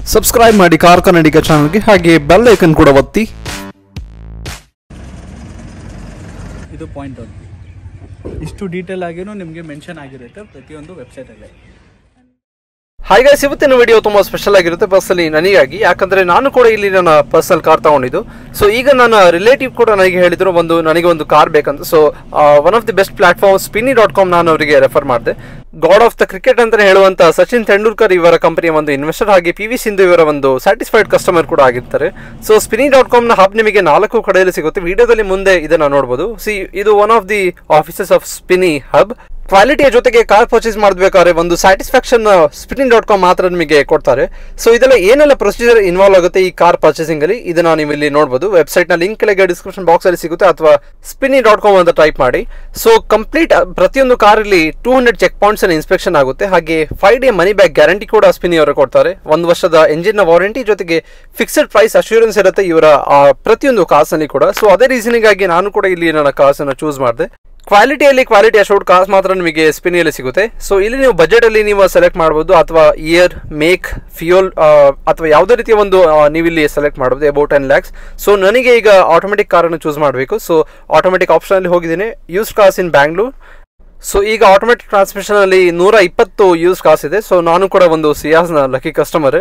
Subscribe ಮಾಡಿ car ಕನ್ನಡಿಗ ಚಾನಲ್ಗೆ ಹಾಗೆ ಬೆಲ್ ಐಕನ್ ಕೂಡ ಒತ್ತಿ ಇದು ಪಾಯಿಂಟ್ ಒನ್ ಇಷ್ಟು ಡೀಟೇಲ್ ಆಗಿನೂ ನಿಮಗೆ ಮೆನ್ಷನ್ ಆಗಿರುತ್ತೆ ಪ್ರತಿಯೊಂದು ವೆಬ್ಸೈಟಲ್ಲಿ ಹಾಯ್ ಗೈಸ್ ಇವತ್ತಿನ ವಿಡಿಯೋ ತುಂಬಾ ಸ್ಪೆಷಲ್ ಆಗಿರುತ್ತೆ ಪರ್ಸನಲಿ ನನಗಾಗಿ ಯಾಕಂದ್ರೆ ನಾನು ಕೂಡ ಇಲ್ಲಿ ನನ್ನ ಪರ್ಸನಲ್ ಕಾರ್ ತಗೊಂಡಿದ್ದು ಸೊ ಈಗ ನನ್ನ ರಿಲೇಟಿವ್ ಕೂಡ ನನಗೆ ಹೇಳಿದ್ರು ಒಂದು ನನಗೆ ಒಂದು ಕಾರ್ ಬೇಕಂತ so one of the best platform Spinny dot com ನಾನು ಅವರಿಗೆ ರೆಫರ್ ಮಾಡಿದೆ ಗಾಡ್ ಆಫ್ ದ ಕ್ರಿಕೆಟ್ ಅಂತ ಹೇಳುವಂತ ಸಚಿನ್ ತೆಂಡೂಲ್ಕರ್ ಇವರ ಕಂಪನಿಯ ಒಂದು ಇನ್ವೆಸ್ಟರ್ ಹಾಗೆ ಪಿ ವಿ ಸಿಂಧು ಇವರ ಒಂದು ಸ್ಯಾಟಿಸ್ಫೈಡ್ ಕಸ್ಟಮರ್ ಕೂಡ ಆಗಿರ್ತಾರೆ ಸೊ ಸ್ಪಿನಿ ಡಾಟ್ ಕಾಮ್ ನ ಹಬ್ ನಿಮಗೆ ನಾಲ್ಕು ಕಡೆಯಲ್ಲಿ ಸಿಗುತ್ತೆ ವಿಡಿಯೋದಲ್ಲಿ ಮುಂದೆ ಇದನ್ನ ನೋಡಬಹುದು ಸಿ ಇದು one of the offices of Spinny hub ಕ್ವಾಲಿಟಿಯ ಜೊತೆಗೆ ಕಾರ್ ಪರ್ಚೇಸ್ ಮಾಡಬೇಕಾದ್ರೆ ಒಂದು ಸ್ಯಾಟಿಸ್ಫ್ಯಾಕ್ಷನ್ ಸ್ಪಿನಿಂಗ್ ಡಾಟ್ ಕಾಮ್ ಮಾತ್ರ ನಿಮಗೆ ಕೊಡ್ತಾರೆ ಸೊ ಇದೆಲ್ಲ ಏನೆಲ್ಲ ಪ್ರೊಸೀಜರ್ ಇನ್ವಾಲ್ವ್ ಆಗುತ್ತೆ ಈ ಕಾರ್ ಪರ್ಚೇಸಿಂಗ್ ಅಲ್ಲಿ ಇದನ್ನ ನೀವು ಇಲ್ಲಿ ನೋಡಬಹುದು ವೆಬ್ಸೈಟ್ ನ ಲಿಂಕ್ ಕೆಳಗೆ ಡಿಸ್ಕ್ರಿಪ್ಷನ್ ಬಾಕ್ಸ್ ಅಲ್ಲಿ ಸಿಗುತ್ತೆ ಅಥವಾ ಸ್ಪಿನಿ ಡಾಟ್ ಕಾಮ್ ಅಂತ ಟೈಪ್ ಮಾಡಿ ಸೊ ಕಂಪ್ಲೀಟ್ ಪ್ರತಿಯೊಂದು ಕಾರಲ್ಲಿ two hundred check points inspection ಆಗುತ್ತೆ ಹಾಗೆ five day money back guarantee ಕೂಡ ಸ್ಪಿನಿ ಅವರು ಕೊಡ್ತಾರೆ ಒಂದು ವರ್ಷದ ಎಂಜಿನ್ ನ ವಾರಂಟಿ ಜೊತೆಗೆ ಫಿಕ್ಸ್ಡ್ ಪ್ರೈಸ್ ಅಶ್ಯೂರೆನ್ಸ್ ಇರುತ್ತೆ ಇವರ ಆ, ಪ್ರತಿಯೊಂದು ಕಾರ್ಸ್ನಲ್ಲಿ ಕೂಡ ಸೊ ಅದೇ ರೀಸನಿಗಾಗಿ ನಾನು ಕೂಡ ಇಲ್ಲಿ ನನ್ನ ಕಾರ್ಸ್ ಅನ್ನು ಚೂಸ್ ಮಾಡಿದೆ ಕ್ವಾಲಿಟಿಯಲ್ಲಿ ಕ್ವಾಲಿಟಿ ಅಶೋರ್ಡ್ ಕಾರ್ಸ್ ಮಾತ್ರ ನಿಮಗೆ ಸ್ಪಿನಿಯಲ್ಲಿ ಸಿಗುತ್ತೆ ಸೊ ಇಲ್ಲಿ ನೀವು ಬಜೆಟ್ ಅಲ್ಲಿ ನೀವು ಸೆಲೆಕ್ಟ್ ಮಾಡಬಹುದು ಅಥವಾ ಇಯರ್ ಮೇಕ್ ಫ್ಯೂಲ್ ಅಥವಾ ಯಾವುದೇ ರೀತಿಯ ಒಂದು ಆ, ನೀವು ಇಲ್ಲಿ ಸೆಲೆಕ್ಟ್ ಮಾಡಬಹುದು ಅಬೌಟ್ ಟೆನ್ ಲ್ಯಾಕ್ಸ್ ಸೊ ನನಗೆ ಈಗ ಆಟೋಮೆಟಿಕ್ ಕಾರನ್ನು ಚೂಸ್ ಮಾಡಬೇಕು ಸೊ ಆಟೋಮೆಟಿಕ್ ಆಪ್ಷನ್ ಅಲ್ಲಿ ಹೋಗಿದ್ದೀನಿ used cars in Bangalore so ಈಗ ಆಟೋಮೆಟಿಕ್ ಟ್ರಾನ್ಸ್ಮಿಷನ್ ಅಲ್ಲಿ ನೂರ ಇಪ್ಪತ್ತು ಯೂಸ್ ಕಾಸ್ ಇದೆ ಸೊ ನಾನು ಕೂಡ ಒಂದು ಸಿಯಾಸ್ನ ಲಕ್ಕಿ ಕಸ್ಟಮರ್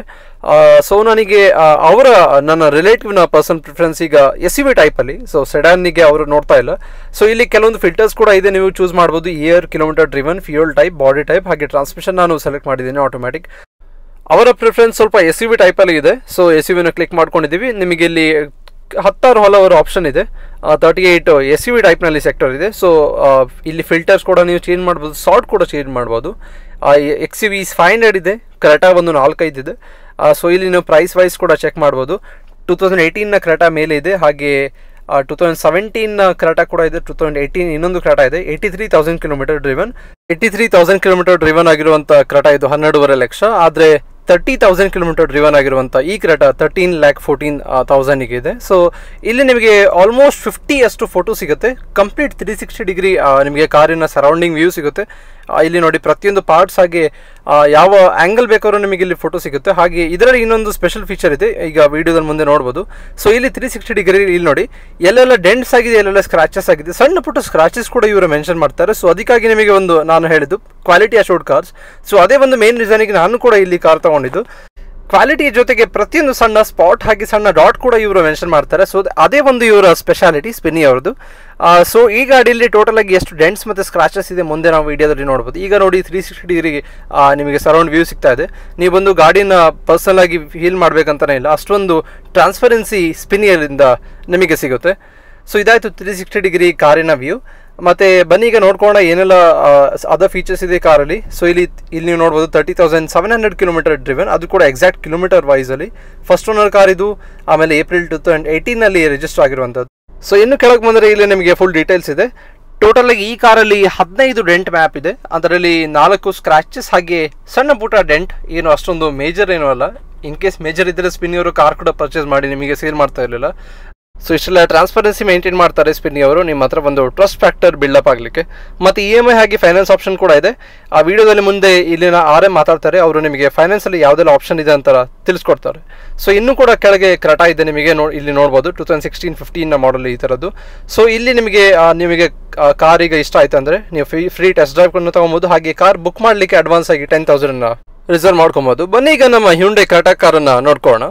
ಸೊ ನನಗೆ ಆ, ಅವರ ನನ್ನ ರಿಲೇಟಿವ್ನ ಪರ್ಸನ್ ಪ್ರಿಫರೆನ್ಸ್ ಈಗ ಎಸ್ ಸಿ ವಿ ಟೈಪಲ್ಲಿ ಸೊ ಸೆಡಾನ್ನಿಗೆ ಅವರು ನೋಡ್ತಾ ಇಲ್ಲ ಸೊ ಇಲ್ಲಿ ಕೆಲವೊಂದು ಫಿಲ್ಟರ್ಸ್ ಕೂಡ ಇದೆ ನೀವು ಚೂಸ್ ಮಾಡ್ಬೋದು year kilometre driven fuel type body type ಹಾಗೆ ಟ್ರಾನ್ಸ್ಮಿಷನ್ ನಾನು ಸೆಲೆಕ್ಟ್ ಮಾಡಿದ್ದೀನಿ ಆಟೋಮೆಟಿಕ್ ಅವರ ಪ್ರಿಫರೆನ್ಸ್ ಸ್ವಲ್ಪ ಎಸ್ ಸಿ ವಿ ಟೈಪಲ್ಲಿ ಇದೆ ಸೊ ಎಸ್ ಸಿ ವಿನ ಕ್ಲಿಕ್ ಮಾಡ್ಕೊಂಡಿದ್ದೀವಿ ನಿಮಗೆ ಇಲ್ಲಿ ಹತ್ತಾರು ಹಲವಾರು ಆಪ್ಷನ್ ಇದೆ thirty eight S C V ಟೈಪ್ನಲ್ಲಿ ಸೆಕ್ಟರ್ ಇದೆ ಸೊ ಇಲ್ಲಿ ಫಿಲ್ಟರ್ಸ್ ಕೂಡ ನೀವು ಚೇಂಜ್ ಮಾಡ್ಬೋದು ಸಾರ್ಟ್ ಕೂಡ ಚೇಂಜ್ ಮಾಡ್ಬೋದು X C V five hundred ಇದೆ ಕ್ರೆಟಾ ಒಂದು ನಾಲ್ಕೈದು ಇದೆ ಸೊ ಇಲ್ಲಿ ನೀವು ಪ್ರೈಸ್ ವೈಸ್ ಕೂಡ ಚೆಕ್ ಮಾಡ್ಬೋದು ಟೂ ತೌಸಂಡ್ ಏಯ್ಟೀನ್ನ ಕ್ರೆಟಾ ಮೇಲೆ ಇದೆ ಹಾಗೆ ಟೂ ತೌಸಂಡ್ ಸೆವೆಂಟೀನ್ ಕ್ರಾಟಾ ಕೂಡ ಇದೆ ಟೂ ತೌಸಂಡ್ ಏಯ್ಟೀನ್ ಇನ್ನೊಂದು ಕ್ರಾಟಾ ಇದೆ eighty three thousand kilometre driven eighty three thousand kilometre driven ಆಗಿರುವಂಥ ಕ್ರಾಟಾ ಇದು ಹನ್ನೆರಡೂವರೆ ಲಕ್ಷ ಆದರೆ ತರ್ಟಿ ತೌಸಂಡ್ ಕಿಲೋಮೀಟರ್ ಡ್ರಿವನ್ ಆಗಿರುವಂಥ ಈ ಕ್ರಾಟಾ ತರ್ಟೀನ್ ಲ್ಯಾಕ್ ಫೋರ್ಟೀನ್ ತೌಸಂಡಿಗೆ ಇದೆ ಸೊ ಇಲ್ಲಿ ನಿಮಗೆ ಆಲ್ಮೋಸ್ಟ್ ಫಿಫ್ಟಿ ಅಷ್ಟು ಫೋಟೋ ಸಿಗುತ್ತೆ ಕಂಪ್ಲೀಟ್ ತ್ರೀ ಸಿಕ್ಸ್ಟಿ ಡಿಗ್ರಿ ನಿಮಗೆ ಕಾರಿನ ಸರೌಂಡಿಂಗ್ ವ್ಯೂ ಸಿಗುತ್ತೆ ಆ, ಇಲ್ಲಿ ನೋಡಿ ಪ್ರತಿಯೊಂದು ಪಾರ್ಟ್ಸ್ ಹಾಗೆ ಆ, ಯಾವ ಆಂಗಲ್ ಬೇಕಾದ್ರೂ ನಿಮಗೆ ಇಲ್ಲಿ ಫೋಟೋ ಸಿಗುತ್ತೆ ಹಾಗೆ ಇದರಲ್ಲಿ ಇನ್ನೊಂದು ಸ್ಪೆಷಲ್ ಫೀಚರ್ ಇದೆ ಈಗ ವಿಡಿಯೋದಲ್ಲಿ ಮುಂದೆ ನೋಡ್ಬೋದು ಸೊ ಇಲ್ಲಿ ತ್ರೀ ಸಿಕ್ಸ್ಟಿ ಡಿಗ್ರಿ ಇಲ್ಲಿ ನೋಡಿ ಎಲ್ಲೆಲ್ಲ ಡೆಂಟ್ಸ್ ಆಗಿದೆ ಎಲ್ಲೆಲ್ಲ ಸ್ಕ್ರಾಚಸ್ ಆಗಿದೆ ಸಣ್ಣ ಪುಟ್ಟ ಸ್ಕ್ರಾಚಸ್ ಕೂಡ ಇವರು ಮೆನ್ಷನ್ ಮಾಡ್ತಾರೆ ಸೊ ಅದಕ್ಕಾಗಿ ನಿಮಗೆ ಒಂದು ನಾನು ಹೇಳಿದ್ದು ಕ್ವಾಲಿಟಿ ಅಶೋರ್ಡ್ ಕಾರ್ಸ್ ಸೊ ಅದೇ ಒಂದು ಮೇನ್ ರೀಸನಿಗೆ ನಾನು ಕೂಡ ಇಲ್ಲಿ ಕಾರ್ ತಗೊಂಡಿದ್ದು ಕ್ವಾಲಿಟಿ ಜೊತೆಗೆ ಪ್ರತಿಯೊಂದು ಸಣ್ಣ ಸ್ಪಾಟ್ ಹಾಗೆ ಸಣ್ಣ ಡಾಟ್ ಕೂಡ ಇವರು ಮೆನ್ಷನ್ ಮಾಡ್ತಾರೆ ಸೊ ಅದೇ ಒಂದು ಇವರ ಸ್ಪೆಷಾಲಿಟಿ ಸ್ಪಿನಿ ಅವ್ರದ್ದು ಸೊ ಈ ಗಾಡಿಯಲ್ಲಿ ಟೋಟಲ್ ಆಗಿ ಎಷ್ಟು ಡೆಂಟ್ಸ್ ಮತ್ತು ಸ್ಕ್ರಾಚಸ್ ಇದೆ ಮುಂದೆ ನಾವು ವಿಡಿಯೋದಲ್ಲಿ ನೋಡ್ಬೋದು ಈಗ ನೋಡಿ ತ್ರೀ ಸಿಕ್ಸ್ಟಿ ಡಿಗ್ರಿಗೆ ನಿಮಗೆ ಸರೌಂಡ್ ವ್ಯೂ ಸಿಗ್ತಾ ಇದೆ ನೀವು ಬಂದು ಗಾಡಿನ ಪರ್ಸನಲ್ ಆಗಿ ಫೀಲ್ ಮಾಡ್ಬೇಕಂತಾನೆ ಇಲ್ಲ ಅಷ್ಟೊಂದು ಟ್ರಾನ್ಸ್ಪರೆನ್ಸಿ ಸ್ಪಿನಿಯರಿಂದ ನಿಮಗೆ ಸಿಗುತ್ತೆ ಸೊ ಇದಾಯಿತು ತ್ರೀ ಸಿಕ್ಸ್ಟಿ ಡಿಗ್ರಿ ಕಾರಿನ ವ್ಯೂ ಮತ್ತೆ ಬನ್ನಿ ಈಗ ನೋಡ್ಕೊಳ್ಳೋಣ ಏನೆಲ್ಲ ಅದರ್ ಫೀಚರ್ಸ್ ಇದೆ ಕಾರಲ್ಲಿ ಸೊ ಇಲ್ಲಿ ಇಲ್ಲಿ ನೀವು ನೋಡ್ಬೋದು thirty thousand seven hundred kilometre driven ಅದು ಕೂಡ ಎಕ್ಸಾಕ್ಟ್ ಕಿಲೋಮೀಟರ್ ವೈಸಲ್ಲಿ ಫಸ್ಟ್ ಓನರ್ ಕಾರ್ ಇದು ಆಮೇಲೆ ಏಪ್ರಿಲ್ ಟೂ ತೌಸಂಡ್ ಏಯ್ಟೀನಲ್ಲಿ ರಿಜಿಸ್ಟರ್ ಆಗಿರುವಂಥದ್ದು ಸೊ ಇನ್ನು ಕೆಳಗೆ ಬಂದರೆ ಇಲ್ಲಿ ನಿಮಗೆ ಫುಲ್ ಡೀಟೇಲ್ಸ್ ಇದೆ ಟೋಟಲ್ ಆಗಿ ಈ ಕಾರಲ್ಲಿ ಹದಿನೈದು ಡೆಂಟ್ ಮ್ಯಾಪ್ ಇದೆ ಅದರಲ್ಲಿ ನಾಲ್ಕು ಸ್ಕ್ರಾಚಸ್ ಹಾಗೆ ಸಣ್ಣ ಪುಟ್ಟ ಡೆಂಟ್ ಏನು ಅಷ್ಟೊಂದು ಮೇಜರ್ ಏನೂ ಅಲ್ಲ ಇನ್ ಕೇಸ್ ಮೇಜರ್ ಇದ್ದರೆ ಸ್ಪಿನ್ನಿಯವರು ಕಾರ್ ಕೂಡ ಪರ್ಚೇಸ್ ಮಾಡಿ ನಿಮಗೆ ಸೇಲ್ ಮಾಡ್ತಾ ಇರಲಿಲ್ಲ ಸೊ ಇಷ್ಟೆಲ್ಲ ಟ್ರಾನ್ಸ್ಪರೆನ್ಸಿ ಮೇಂಟೈನ್ ಮಾಡ್ತಾರೆ ಸ್ಪಿನ್ನಿ ಅವರು ನಿಮ್ಮ ಹತ್ರ ಒಂದು ಟ್ರಸ್ಟ್ ಫ್ಯಾಕ್ಟರ್ ಬಿಲ್ಡಪ್ ಆಗಲಿಕ್ಕೆ ಮತ್ತು ಇ ಎಮ್ ಐ ಹಾಗೆ ಫೈನಾನ್ಸ್ ಆಪ್ಷನ್ ಕೂಡ ಇದೆ ಆ ವಿಡಿಯೋದಲ್ಲಿ ಮುಂದೆ ಇಲ್ಲಿನ ಆರ್ ಎಂ ಮಾತಾಡ್ತಾರೆ ಅವರು ನಿಮಗೆ ಫೈನಾನ್ಸಲ್ಲಿ ಯಾವುದೆಲ್ಲ ಆಪ್ಷನ್ ಇದೆ ಅಂತ ತಿಳಿಸ್ಕೊಡ್ತಾರೆ ಸೊ ಇನ್ನೂ ಕೂಡ ಕೆಳಗೆ ಕ್ರಟಾ ಇದೆ ನಿಮಗೆ ನೋ ಇಲ್ಲಿ ನೋಡ್ಬೋದು two thousand sixteen fifteen model ಈ ಥರದ್ದು ಸೊ ಇಲ್ಲಿ ನಿಮಗೆ ಆ, ನಿಮಗೆ ಕಾರ್ ಈಗ ಇಷ್ಟ ಆಯ್ತು ಅಂದರೆ ನೀವು ಫ್ರೀ ಫ್ರೀ ಟೆಸ್ಟ್ ಡ್ರೈವ್ ಕೊಂಡು ತಗೊಬೋದು ಹಾಗೆ ಕಾರ್ ಬುಕ್ ಮಾಡಲಿಕ್ಕೆ ಅಡ್ವಾನ್ಸ್ ಆಗಿ ಟೆನ್ ತೌಸಂಡ್ ರಿಸರ್ವ್ ಮಾಡ್ಕೊಬೋದು ಬನ್ನಿ ಈಗ ನಮ್ಮ ಹ್ಯುಂಡೆ ಕ್ರಾಟಾ ಕಾರನ್ನು ನೋಡ್ಕೊಳ್ಳೋಣ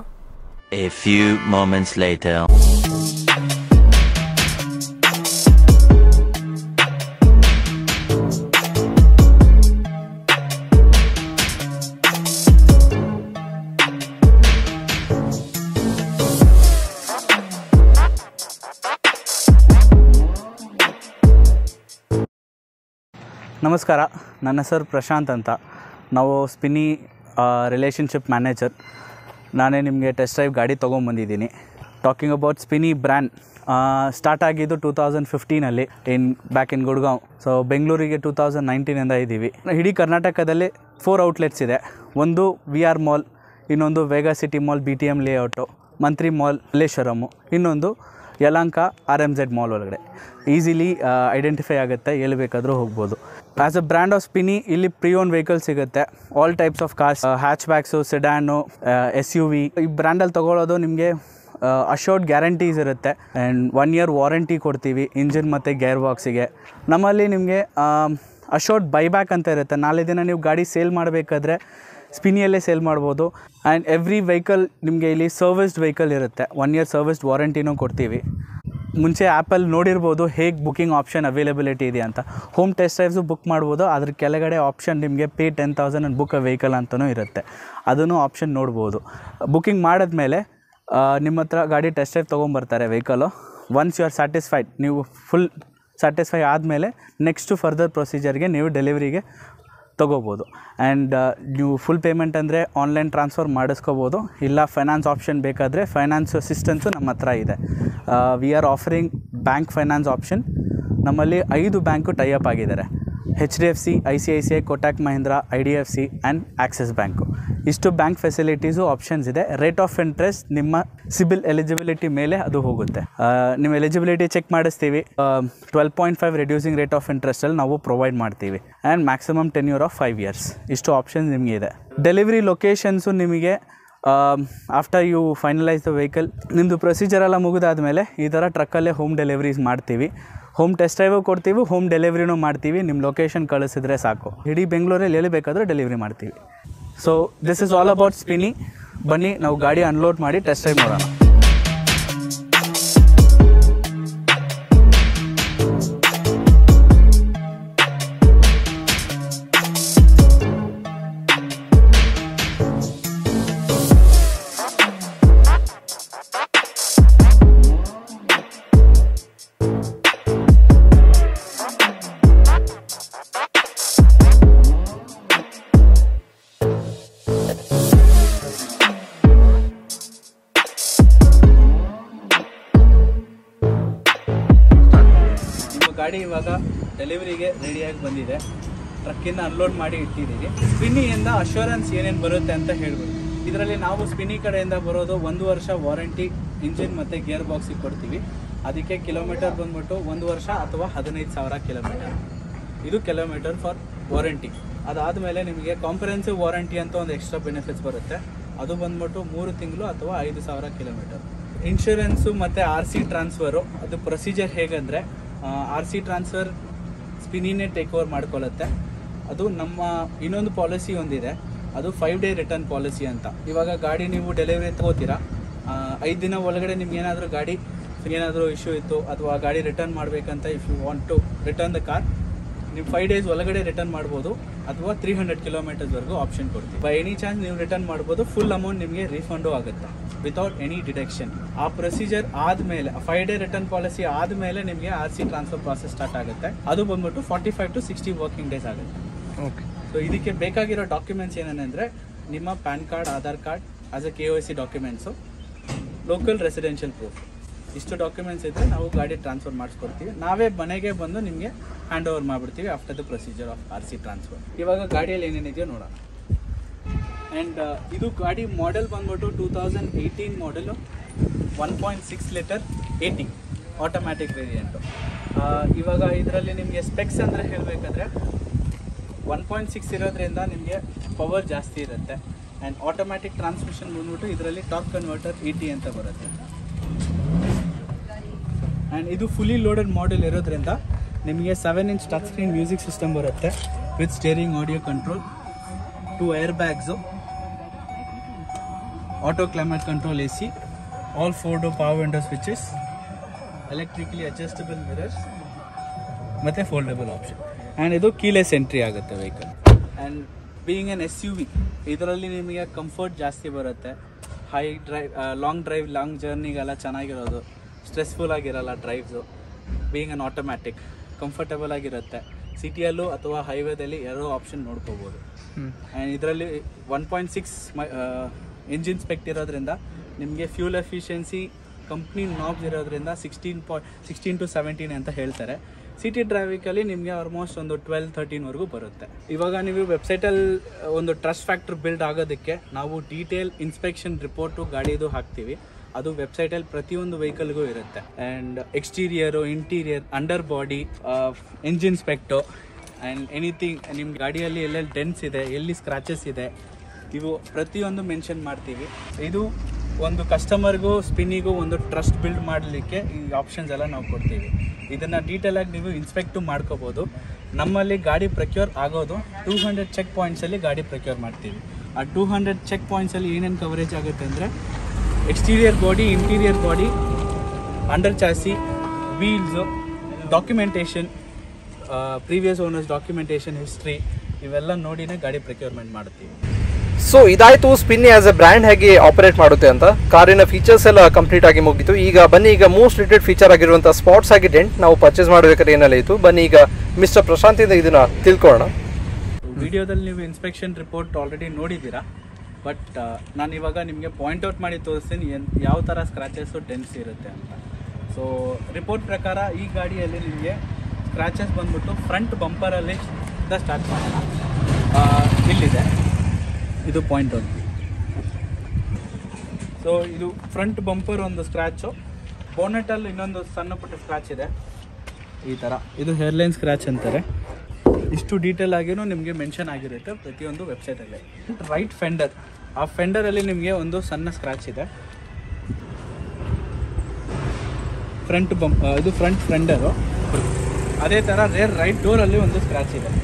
A few moments later. ನಮಸ್ಕಾರ ನನ್ನ ಹೆಸರು ಪ್ರಶಾಂತ್ ಅಂತ ನಾವು ಸ್ಪಿನಿ ರಿಲೇಷನ್ಶಿಪ್ ಮ್ಯಾನೇಜರ್ ನಾನೇ ನಿಮಗೆ ಟೆಸ್ಟ್ ಡ್ರೈವ್ ಗಾಡಿ ತೊಗೊಂಬಂದಿದ್ದೀನಿ talking about Spinny brand start ಆಗಿದ್ದು ಟೂ ತೌಸಂಡ್ ಫಿಫ್ಟೀನಲ್ಲಿ in back in Gurgaon so ಬೆಂಗಳೂರಿಗೆ ಟೂ ತೌಸಂಡ್ ನೈನ್ಟೀನಿಂದ ಇದ್ದೀವಿ ಇಡೀ ಕರ್ನಾಟಕದಲ್ಲಿ ಫೋರ್ ಔಟ್ಲೆಟ್ಸ್ ಇದೆ ಒಂದು ವಿ ಆರ್ ಮಾಲ್ ಇನ್ನೊಂದು Vega city mall B T M layout Mantri mall Malleshwaram ಇನ್ನೊಂದು Yelahanka R M Z mall ಒಳಗಡೆ ಈಸಿಲಿ ಐಡೆಂಟಿಫೈ ಆಗುತ್ತೆ ಎಲ್ಲಿ ಬೇಕಾದರೂ ಹೋಗ್ಬೋದು as a brand of Spinny ಇಲ್ಲಿ ಪ್ರೀ ಓನ್ ವೆಹಿಕಲ್ ಸಿಗುತ್ತೆ all types of cars hatchbacks sedan S U V ಈ ಬ್ರ್ಯಾಂಡಲ್ಲಿ ತೊಗೊಳ್ಳೋದು ನಿಮಗೆ ಅಶೋರ್ಡ್ ಗ್ಯಾರಂಟೀಸ್ ಇರುತ್ತೆ ಆ್ಯಂಡ್ ಒನ್ ಇಯರ್ ವಾರಂಟಿ ಕೊಡ್ತೀವಿ ಇಂಜಿನ್ ಮತ್ತು ಗೇರ್ ಬಾಕ್ಸಿಗೆ ನಮ್ಮಲ್ಲಿ ನಿಮಗೆ ಅಶೋರ್ಡ್ ಬೈಬ್ಯಾಕ್ ಅಂತ ಇರುತ್ತೆ ನಾಳೆ ದಿನ ನೀವು ಗಾಡಿ ಸೇಲ್ ಮಾಡಬೇಕಾದ್ರೆ ಸ್ಪಿನಿಯಲ್ಲೇ ಸೇಲ್ ಮಾಡ್ಬೋದು ಆ್ಯಂಡ್ ಎವ್ರಿ ವೆಹಿಕಲ್ ನಿಮಗೆ ಇಲ್ಲಿ ಸರ್ವಿಸ್ಡ್ ವೆಹಿಕಲ್ ಇರುತ್ತೆ ಒನ್ ಇಯರ್ ಸರ್ವಿಸ್ಡ್ ವಾರಂಟಿನೂ ಕೊಡ್ತೀವಿ ಮುಂಚೆ ಆ್ಯಪಲ್ಲಿ ನೋಡಿರ್ಬೋದು ಹೇಗೆ ಬುಕ್ಕಿಂಗ್ ಆಪ್ಷನ್ ಅವೈಲಬಿಲಿಟಿ ಇದೆ ಅಂತ ಹೋಮ್ ಟೆಸ್ಟ್ ಡ್ರೈವ್ಸು ಬುಕ್ ಮಾಡ್ಬೋದು ಅದ್ರ ಕೆಳಗಡೆ ಆಪ್ಷನ್ ನಿಮಗೆ pay ten thousand and book a vehicle ಅಂತಲೂ ಇರುತ್ತೆ ಅದನ್ನು ಆಪ್ಷನ್ ನೋಡ್ಬೋದು ಬುಕ್ಕಿಂಗ್ ಮಾಡಿದ್ಮೇಲೆ ಆ, ನಿಮ್ಮ ಹತ್ರ ಗಾಡಿ ಟೆಸ್ಟ್ ಡ್ರೈವ್ ತೊಗೊಂಬರ್ತಾರೆ vehicle once you are satisfied ನೀವು ಫುಲ್ ಸ್ಯಾಟಿಸ್ಫೈ ಆದಮೇಲೆ ನೆಕ್ಸ್ಟು ಫರ್ದರ್ ಪ್ರೊಸೀಜರ್ಗೆ ನೀವು ಡೆಲಿವರಿಗೆ ತೊಗೋಬೋದು ಆ್ಯಂಡ್ ನೀವು ಫುಲ್ ಪೇಮೆಂಟ್ ಅಂದರೆ ಆನ್ಲೈನ್ ಟ್ರಾನ್ಸ್ಫರ್ ಮಾಡಿಸ್ಕೋಬೋದು ಇಲ್ಲ ಫೈನಾನ್ಸ್ ಆಪ್ಷನ್ ಬೇಕಾದರೆ ಫೈನಾನ್ಸ್ ಅಸಿಸ್ಟೆನ್ಸು ನಮ್ಮ ಹತ್ರ ಇದೆ we are offering bank finance option ನಮ್ಮಲ್ಲಿ ಐದು ಬ್ಯಾಂಕು ಟೈಅಪ್ ಆಗಿದ್ದಾರೆ H D F C I C I C I Kotak Mahindra I D F C and Axis bank ಇಷ್ಟು ಬ್ಯಾಂಕ್ ಫೆಸಿಲಿಟೀಸು ಆಪ್ಷನ್ಸ್ ಇದೆ ರೇಟ್ ಆಫ್ ಇಂಟ್ರೆಸ್ಟ್ ನಿಮ್ಮ CIBIL eligibility ಮೇಲೆ ಅದು ಹೋಗುತ್ತೆ ಆ, ನಿಮ್ಮ ಎಲಿಜಿಬಿಲಿಟಿ ಚೆಕ್ ಮಾಡಿಸ್ತೀವಿ twelve point five reducing rate of ಇಂಟ್ರೆಸ್ಟಲ್ಲಿ ನಾವು ಪ್ರೊವೈಡ್ ಮಾಡ್ತೀವಿ and maximum tenure of five years ಇಷ್ಟು ಆಪ್ಷನ್ಸ್ ನಿಮಗೆ ಇದೆ ಡೆಲಿವರಿ ಲೊಕೇಶನ್ಸು ನಿಮಗೆ after you finalise the vehicle ನಿಮ್ಮದು ಪ್ರೊಸೀಜರ್ ಎಲ್ಲ ಮುಗಿದಾದ್ಮೇಲೆ ಈ ಥರ ಟ್ರಕ್ಕಲ್ಲೇ ಹೋಮ್ ಡೆಲಿವರೀಸ್ ಮಾಡ್ತೀವಿ ಹೋಮ್ ಟೆಸ್ಟ್ ಡ್ರೈವು ಕೊಡ್ತೀವಿ ಹೋಮ್ ಡೆಲಿವರಿನೂ ಮಾಡ್ತೀವಿ ನಿಮ್ಮ ಲೊಕೇಶನ್ ಕಳಿಸಿದ್ರೆ ಸಾಕು ಇಡೀ ಬೆಂಗಳೂರಲ್ಲಿ ಎಲ್ಲಿ ಬೇಕಾದರೂ ಡೆಲಿವರಿ ಮಾಡ್ತೀವಿ so this is all about Spinny ಬನ್ನಿ ನಾವು ಗಾಡಿ ಅನ್ಲೋಡ್ ಮಾಡಿ ಟೆಸ್ಟ್ ಡ್ರೈವ್ ಮಾಡೋಣ ನಿಮ್ಮ ಗಾಡಿ ಇವಾಗ ಡೆಲಿವರಿಗೆ ರೆಡಿಯಾಗಿ ಬಂದಿದೆ ಟ್ರಕ್ಕಿಂದ ಅನ್ಲೋಡ್ ಮಾಡಿ ಇಟ್ಟಿದ್ದೀವಿ ಸ್ಪಿನ್ನಿಯಿಂದ ಅಶ್ಯೂರೆನ್ಸ್ ಏನೇನು ಬರುತ್ತೆ ಅಂತ ಹೇಳ್ಬೋದು ಇದರಲ್ಲಿ ನಾವು ಸ್ಪಿನ್ನಿ ಕಡೆಯಿಂದ ಬರೋದು ಒಂದು ವರ್ಷ ವಾರಂಟಿ ಇಂಜಿನ್ ಮತ್ತು ಗೇರ್ ಬಾಕ್ಸಿಗೆ ಕೊಡ್ತೀವಿ ಅದಕ್ಕೆ ಕಿಲೋಮೀಟರ್ ಬಂದ್ಬಿಟ್ಟು ಒಂದು ವರ್ಷ ಅಥವಾ ಹದಿನೈದು ಸಾವಿರ ಕಿಲೋಮೀಟರ್ ಇದು ಕಿಲೋಮೀಟರ್ ಫಾರ್ ವಾರಂಟಿ ಅದಾದಮೇಲೆ ನಿಮಗೆ ಕಾಂಪ್ರಹೆನ್ಸಿವ್ ವಾರಂಟಿ ಅಂತ ಒಂದು ಎಕ್ಸ್ಟ್ರಾ ಬೆನಿಫಿಟ್ಸ್ ಬರುತ್ತೆ ಅದು ಬಂದ್ಬಿಟ್ಟು ಮೂರು ತಿಂಗಳು ಅಥವಾ ಐದು ಸಾವಿರ ಕಿಲೋಮೀಟರ್ ಇನ್ಶೂರೆನ್ಸು ಮತ್ತು ಆರ್ ಸಿ ಟ್ರಾನ್ಸ್ಫರು ಅದು ಪ್ರೊಸೀಜರ್ ಹೇಗಂದರೆ ಆರ್ ಸಿ ಟ್ರಾನ್ಸ್ಫರ್ ಸ್ಪಿನಿನೇ ಟೇಕ್ ಓವರ್ ಮಾಡ್ಕೊಳ್ಳುತ್ತೆ ಅದು ನಮ್ಮ ಇನ್ನೊಂದು ಪಾಲಿಸಿ ಒಂದಿದೆ ಅದು ಫೈವ್ ಡೇ ರಿಟರ್ನ್ ಪಾಲಿಸಿ ಅಂತ ಇವಾಗ ಗಾಡಿ ನೀವು ಡೆಲಿವರಿ ತಗೋತೀರಾ ಐದು ದಿನ ಒಳಗಡೆ ನಿಮ್ಗೆ ಏನಾದರೂ ಗಾಡಿ ಏನಾದರೂ ಇಶ್ಯೂ ಇತ್ತು ಅಥವಾ ಗಾಡಿ ರಿಟರ್ನ್ ಮಾಡಬೇಕಂತ if you want to return the car ನೀವು ಫೈವ್ ಡೇಸ್ ಒಳಗಡೆ ರಿಟರ್ನ್ ಮಾಡ್ಬೋದು ಅಥವಾ ತ್ರೀ ಹಂಡ್ರೆಡ್ ಕಿಲೋಮೀಟರ್ಸ್ವರೆಗೂ ಆಪ್ಷನ್ ಕೊಡ್ತೀವಿ ಬೈ ಎನಿ ಚಾನ್ಸ್ ನೀವು ರಿಟರ್ನ್ ಮಾಡ್ಬೋದು ಫುಲ್ ಅಮೌಂಟ್ ನಿಮಗೆ ರೀಫಂಡು ಆಗುತ್ತೆ ವಿತೌಟ್ ಎನಿ ಡಿಡಕ್ಷನ್ ಆ ಪ್ರೊಸೀಜರ್ ಆದಮೇಲೆ ಫೈವ್ ಡೇ ರಿಟರ್ನ್ ಪಾಲಿಸಿ ಆದಮೇಲೆ ನಿಮಗೆ R C transfer process start ಆಗುತ್ತೆ ಅದು ಬಂದ್ಬಿಟ್ಟು forty five to sixty working days ಆಗುತ್ತೆ ಓಕೆ ಸೊ ಇದಕ್ಕೆ ಬೇಕಾಗಿರೋ ಡಾಕ್ಯುಮೆಂಟ್ಸ್ ಏನೇನೆಂದರೆ ನಿಮ್ಮ PAN card Aadhaar card as a K O C documents local residential proof ಇಷ್ಟು ಡಾಕ್ಯುಮೆಂಟ್ಸ್ ಇದ್ದರೆ ನಾವು ಗಾಡಿ ಟ್ರಾನ್ಸ್ಫರ್ ಮಾಡಿಸ್ಕೊಡ್ತೀವಿ ನಾವೇ ಮನೆಗೆ ಬಂದು ನಿಮಗೆ ಹ್ಯಾಂಡ್ ಓವರ್ ಮಾಡಿಬಿಡ್ತೀವಿ after the procedure of R C transfer ಇವಾಗ ಗಾಡಿಯಲ್ಲಿ ಏನೇನಿದೆಯೋ ನೋಡೋಣ ಆ್ಯಂಡ್ ಇದು ಗಾಡಿ ಮಾಡೆಲ್ ಬಂದ್ಬಿಟ್ಟು two thousand eighteen model one point six litre AT automatic variant ಇವಾಗ ಇದರಲ್ಲಿ ನಿಮಗೆ ಸ್ಪೆಕ್ಸ್ ಅಂದರೆ ಹೇಳಬೇಕಾದ್ರೆ ಒನ್ ಪಾಯಿಂಟ್ ಸಿಕ್ಸ್ ಇರೋದ್ರಿಂದ ನಿಮಗೆ ಪವರ್ ಜಾಸ್ತಿ ಇರುತ್ತೆ ಆ್ಯಂಡ್ ಆಟೋಮ್ಯಾಟಿಕ್ ಟ್ರಾನ್ಸ್ಮಿಷನ್ ಬಂದ್ಬಿಟ್ಟು ಇದರಲ್ಲಿ ಟಾಪ್ ಕನ್ವರ್ಟರ್ ಇ ಟಿ ಅಂತ ಬರುತ್ತೆ ಆ್ಯಂಡ್ ಇದು ಫುಲ್ಲಿ ಲೋಡೆಡ್ ಮಾಡೆಲ್ ಇರೋದ್ರಿಂದ ನಿಮಗೆ seven inch touch screen music system ಬರುತ್ತೆ with steering audio control two air bags auto climate control A C all four door power window switches electrically adjustable mirrors ಮತ್ತು foldable option and ಇದು keyless entry ಆಗುತ್ತೆ vehicle and being an S U V ಇದರಲ್ಲಿ ನಿಮಗೆ comfort ಜಾಸ್ತಿ ಬರುತ್ತೆ high drive long drive long ಜರ್ನಿಗೆಲ್ಲ ಚೆನ್ನಾಗಿರೋದು stressful ಆಗಿರಲ್ಲ drives being an automatic comfortable ಆಗಿರುತ್ತೆ ಸಿಟಿಯಲ್ಲೂ ಅಥವಾ ಹೈವೇದಲ್ಲಿ ಎರಡೂ ಆಪ್ಷನ್ ನೋಡ್ಕೋಬೋದು ಆ್ಯಂಡ್ ಇದರಲ್ಲಿ one point six engine spec ಇರೋದ್ರಿಂದ ನಿಮಗೆ ಫ್ಯೂಲ್ ಎಫಿಷಿಯನ್ಸಿ ಕಂಪ್ನಿ ನಾಬ್ಸ್ ಇರೋದ್ರಿಂದ sixteen point sixteen to seventeen ಅಂತ ಹೇಳ್ತಾರೆ ಸಿಟಿ ಟ್ರಾಫಿಕಲ್ಲಿ ನಿಮಗೆ ಆಲ್ಮೋಸ್ಟ್ ಒಂದು ಟ್ವೆಲ್ ತರ್ಟೀನ್ವರೆಗೂ ಬರುತ್ತೆ ಇವಾಗ ನೀವು ವೆಬ್ಸೈಟಲ್ಲಿ ಒಂದು ಟ್ರಸ್ಟ್ ಫ್ಯಾಕ್ಟ್ರ್ ಬಿಲ್ಡ್ ಆಗೋದಕ್ಕೆ ನಾವು ಡೀಟೇಲ್ ಇನ್ಸ್ಪೆಕ್ಷನ್ ರಿಪೋರ್ಟು ಗಾಡಿದು ಹಾಕ್ತೀವಿ ಅದು ವೆಬ್ಸೈಟಲ್ಲಿ ಪ್ರತಿಯೊಂದು ವೆಹಿಕಲ್ಗೂ ಇರುತ್ತೆ and exterior interior under body engine spec and anything ನಿಮ್ಮ ಗಾಡಿಯಲ್ಲಿ ಎಲ್ಲೆಲ್ಲಿ ಡೆನ್ಸ್ ಇದೆ ಎಲ್ಲಿ ಸ್ಕ್ರಾಚಸ್ ಇದೆ ಇವು ಪ್ರತಿಯೊಂದು ಮೆನ್ಷನ್ ಮಾಡ್ತೀವಿ ಇದು ಒಂದು ಕಸ್ಟಮರ್ಗೂ ಸ್ಪಿನ್ನಿಗೂ ಒಂದು ಟ್ರಸ್ಟ್ ಬಿಲ್ಡ್ ಮಾಡಲಿಕ್ಕೆ ಈ ಆಪ್ಷನ್ಸ್ ಎಲ್ಲ ನಾವು ಕೊಡ್ತೀವಿ ಇದನ್ನು ಡೀಟೇಲಾಗಿ ನೀವು ಇನ್ಸ್ಪೆಕ್ಟು ಮಾಡ್ಕೋಬೋದು ನಮ್ಮಲ್ಲಿ ಗಾಡಿ ಪ್ರಕ್ಯೂರ್ ಆಗೋದು ಟೂ ಹಂಡ್ರೆಡ್ ಚೆಕ್ ಪಾಯಿಂಟ್ಸಲ್ಲಿ ಗಾಡಿ ಪ್ರಕ್ಯೂರ್ ಮಾಡ್ತೀವಿ ಆ ಟೂ ಹಂಡ್ರೆಡ್ ಚೆಕ್ ಪಾಯಿಂಟ್ಸಲ್ಲಿ ಏನೇನು ಕವರೇಜ್ ಆಗುತ್ತೆ ಅಂದರೆ exterior body interior body under chassis wheels documentation previous owners documentation history ಇವೆಲ್ಲ ನೋಡಿನೇ ಗಾಡಿ ಪ್ರಕ್ಯೂರ್ಮೆಂಟ್ ಮಾಡ್ತೀವಿ ಸೊ ಇದಾಯ್ತು ಸ್ಪಿನ್ ಆಸ್ ಎ ಬ್ರ್ಯಾಂಡ್ ಹೇಗೆ ಆಪರೇಟ್ ಮಾಡುತ್ತೆ ಅಂತ ಕಾರಿನ ಫೀಚರ್ಸ್ ಎಲ್ಲ ಕಂಪ್ಲೀಟ್ ಆಗಿ ಮುಗಿತು ಈಗ ಬನ್ನಿ ಈಗ ಮೋಸ್ಟ್ ರಿಟೆಡ್ ಫೀಚರ್ ಆಗಿರುವಂಥ ಸ್ಪಾಟ್ಸ್ ಆಗಿ ಡೆಂಟ್ ನಾವು ಪರ್ಚೇಸ್ ಮಾಡಬೇಕಾದ್ರೆ ಏನೆಲ್ಲ ಇತ್ತು ಬನ್ನಿ ಈಗ ಮಿಸ್ಟರ್ ಪ್ರಶಾಂತಿಂದ ಇದನ್ನ ತಿಳ್ಕೊಳ್ಳೋಣ ವಿಡಿಯೋದಲ್ಲಿ ನೀವು ಇನ್ಸ್ಪೆಕ್ಷನ್ ರಿಪೋರ್ಟ್ ಆಲ್ರೆಡಿ ನೋಡಿದ್ದೀರಾ ಬಟ್ ನಾನು ಇವಾಗ ನಿಮಗೆ ಪಾಯಿಂಟ್ ಔಟ್ ಮಾಡಿ ತೋರಿಸ್ತೀನಿ ಎನ್ ಯಾವ ಥರ ಸ್ಕ್ರಾಚಸ್ಸು ಡೆನ್ಸ್ ಇರುತ್ತೆ ಅಂತ ಸೊ ರಿಪೋರ್ಟ್ ಪ್ರಕಾರ ಈ ಗಾಡಿಯಲ್ಲಿ ನಿಮಗೆ ಸ್ಕ್ರಾಚಸ್ ಬಂದ್ಬಿಟ್ಟು ಫ್ರಂಟ್ ಬಂಪರಲ್ಲಿ ಸ್ಟಾರ್ಟ್ ಮಾಡೋಣ ಆ, ಇಲ್ಲಿದೆ ಇದು ಪಾಯಿಂಟ್ ಔಟ್ ಸೊ ಇದು ಫ್ರಂಟ್ ಬಂಪರ್ ಒಂದು ಸ್ಕ್ರ್ಯಾಚು ಬೋನೆಟಲ್ಲಿ ಇನ್ನೊಂದು ಸಣ್ಣ ಪುಟ್ಟ ಸ್ಕ್ರ್ಯಾಚ್ ಇದೆ ಈ ಥರ ಇದು ಹೇರ್ಲೈನ್ ಸ್ಕ್ರ್ಯಾಚ್ ಅಂತಾರೆ ಇಷ್ಟು ಡೀಟೇಲ್ ಆಗಿನೂ ನಿಮಗೆ ಮೆನ್ಷನ್ ಆಗಿರುತ್ತೆ ಪ್ರತಿಯೊಂದು ವೆಬ್ಸೈಟಲ್ಲಿ ರೈಟ್ ಫೆಂಡರ್ ಆ ಫೆಂಡರಲ್ಲಿ ನಿಮಗೆ ಒಂದು ಸಣ್ಣ ಸ್ಕ್ರ್ಯಾಚ್ ಇದೆ ಫ್ರಂಟ್ ಬಂಪ್ ಇದು ಫ್ರಂಟ್ ಫೆಂಡರು ಅದೇ ಥರ ರೇರ್ ರೈಟ್ ಡೋರಲ್ಲಿ ಒಂದು ಸ್ಕ್ರ್ಯಾಚ್ ಇದೆ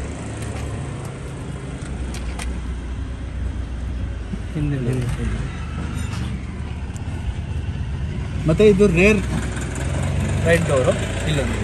ಹಿಂದೆ ಮತ್ತೆ ಇದು ರೇರ್ ರೈಟ್ ಡೋರು ಇಲ್ಲೊಂದು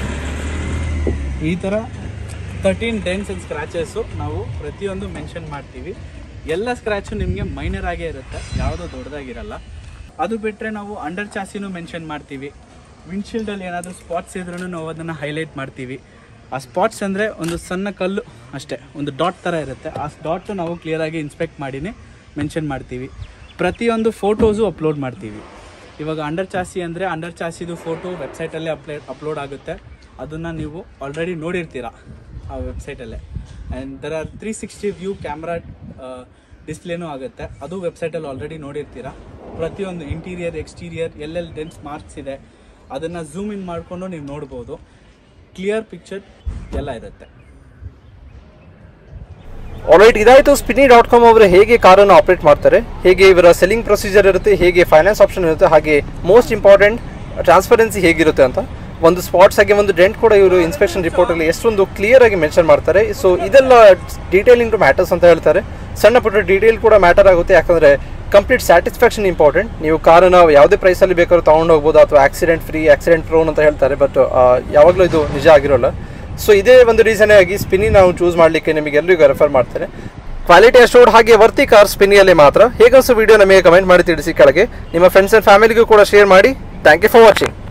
ಈ ಥರ ತರ್ಟೀನ್ ಡೆನ್ಸ್ ಆ್ಯಂಡ್ ಸ್ಕ್ರ್ಯಾಚಸ್ಸು ನಾವು ಪ್ರತಿಯೊಂದು ಮೆನ್ಷನ್ ಮಾಡ್ತೀವಿ ಎಲ್ಲ ಸ್ಕ್ರ್ಯಾಚು ನಿಮಗೆ ಮೈನರ್ ಆಗೇ ಇರುತ್ತೆ ಯಾವುದೋ ದೊಡ್ಡದಾಗಿರಲ್ಲ ಅದು ಬಿಟ್ಟರೆ ನಾವು ಅಂಡರ್ ಚಾಸಿನೂ ಮೆನ್ಷನ್ ಮಾಡ್ತೀವಿ ವಿಂಡ್ಶೀಲ್ಡಲ್ಲಿ ಏನಾದರೂ ಸ್ಪಾಟ್ಸ್ ಇದ್ರೂ ನಾವು ಅದನ್ನು ಹೈಲೈಟ್ ಮಾಡ್ತೀವಿ ಆ ಸ್ಪಾಟ್ಸ್ ಅಂದರೆ ಒಂದು ಸಣ್ಣ ಕಲ್ಲು ಅಷ್ಟೇ ಒಂದು ಡಾಟ್ ಥರ ಇರುತ್ತೆ ಆ ಡಾಟ್ ನಾವು ಕ್ಲಿಯರಾಗಿ ಇನ್ಸ್ಪೆಕ್ಟ್ ಮಾಡಿನೇ ಮೆನ್ಷನ್ ಮಾಡ್ತೀವಿ ಪ್ರತಿಯೊಂದು ಫೋಟೋಸು ಅಪ್ಲೋಡ್ ಮಾಡ್ತೀವಿ ಇವಾಗ ಅಂಡರ್ ಚಾಸಿ ಅಂದರೆ ಅಂಡರ್ ಚಾಸಿದು ಫೋಟೋ ವೆಬ್ಸೈಟಲ್ಲೇ ಅಪ್ಲೇ ಅಪ್ಲೋಡ್ ಆಗುತ್ತೆ ಅದನ್ನು ನೀವು ಆಲ್ರೆಡಿ ನೋಡಿರ್ತೀರ ಆ ವೆಬ್ಸೈಟಲ್ಲೇ and there are three sixty view camera ಡಿಸ್ಪ್ಲೇನೂ ಆಗುತ್ತೆ ಅದು ವೆಬ್ಸೈಟಲ್ಲಿ ಆಲ್ರೆಡಿ ನೋಡಿರ್ತೀರ ಪ್ರತಿಯೊಂದು ಇಂಟೀರಿಯರ್ ಎಕ್ಸ್ಟೀರಿಯರ್ ಎಲ್ಲೆಲ್ಲಿ ಡೆನ್ಸ್ ಮಾರ್ಕ್ಸ್ ಇದೆ ಅದನ್ನು ಝೂಮ್ ಇನ್ ಮಾಡಿಕೊಂಡು ನೀವು ನೋಡ್ಬೋದು ಕ್ಲಿಯರ್ ಪಿಕ್ಚರ್ ಎಲ್ಲ ಇರುತ್ತೆ ಆಲ್ರೈಟ್ ಇದಾಯಿತು ಸ್ಪಿನಿ ಡಾಟ್ ಕಾಮ್ ಅವರು ಹೇಗೆ ಕಾರನ್ನು ಆಪರೇಟ್ ಮಾಡ್ತಾರೆ ಹೇಗೆ ಇವರ ಸೆಲ್ಲಿಂಗ್ ಪ್ರೊಸೀಜರ್ ಇರುತ್ತೆ ಹೇಗೆ ಫೈನಾನ್ಸ್ ಆಪ್ಷನ್ ಇರುತ್ತೆ ಹಾಗೆ ಮೋಸ್ಟ್ ಇಂಪಾರ್ಟೆಂಟ್ ಟ್ರಾನ್ಸ್ಪರೆನ್ಸಿ ಹೇಗಿರುತ್ತೆ ಅಂತ ಒಂದು ಸ್ಪಾಟ್ಸ್ ಆಗಿ ಒಂದು ಡೆಂಟ್ ಕೂಡ ಇವರು ಇನ್ಸ್ಪೆಕ್ಷನ್ ರಿಪೋರ್ಟಲ್ಲಿ ಎಷ್ಟೊಂದು ಕ್ಲಿಯರ್ ಆಗಿ ಮೆನ್ಷನ್ ಮಾಡ್ತಾರೆ ಸೊ ಇದೆಲ್ಲ ಡೀಟೇಲಿಂಗ್ ಟು ಮ್ಯಾಟರ್ಸ್ ಅಂತ ಹೇಳ್ತಾರೆ ಸಣ್ಣ ಪುಟ್ಟ ಡೀಟೇಲ್ ಕೂಡ ಮ್ಯಾಟರ್ ಆಗುತ್ತೆ ಯಾಕಂದರೆ ಕಂಪ್ಲೀಟ್ ಸ್ಯಾಟಿಸ್ಫ್ಯಾಕ್ಷನ್ ಇಂಪಾರ್ಟೆಂಟ್ ನೀವು ಕಾರನ್ನು ಯಾವುದೇ ಪ್ರೈಸಲ್ಲಿ ಬೇಕಾದ್ರೂ ತೊಗೊಂಡು ಹೋಗ್ಬೋದು ಅಥವಾ ಆಕ್ಸಿಡೆಂಟ್ ಫ್ರೀ ಆಕ್ಸಿಡೆಂಟ್ ಪ್ರೋನ್ ಅಂತ ಹೇಳ್ತಾರೆ ಬಟ್ ಯಾವಾಗಲೂ ಇದು ನಿಜ ಆಗಿರೋಲ್ಲ ಸೊ ಇದೇ ಒಂದು ರೀಸನೇ ಆಗಿ ಸ್ಪಿನಿ ನಾವು ಚೂಸ್ ಮಾಡಲಿಕ್ಕೆ ನಿಮಗೆ ಎಲ್ಲರಿಗೂ ರೆಫರ್ ಮಾಡ್ತಾರೆ ಕ್ವಾಲಿಟಿ ಅಷ್ಟೋಡ್ ಹಾಗೆ ವರ್ತಿ ಕಾರ್ ಸ್ಪಿನಿಯಲ್ಲಿ ಮಾತ್ರ ಹೇಗನ್ಸು ವಿಡಿಯೋ ನಮಗೆ ಕಮೆಂಟ್ ಮಾಡಿ ತಿಳಿಸಿ ಕೆಳಗೆ ನಿಮ್ಮ ಫ್ರೆಂಡ್ಸ್ ಆ್ಯಂಡ್ ಫ್ಯಾಮಿಲಿಗೂ ಕೂಡ ಶೇರ್ ಮಾಡಿ ಥ್ಯಾಂಕ್ ಯು ಫಾರ್ ವಾಚಿಂಗ್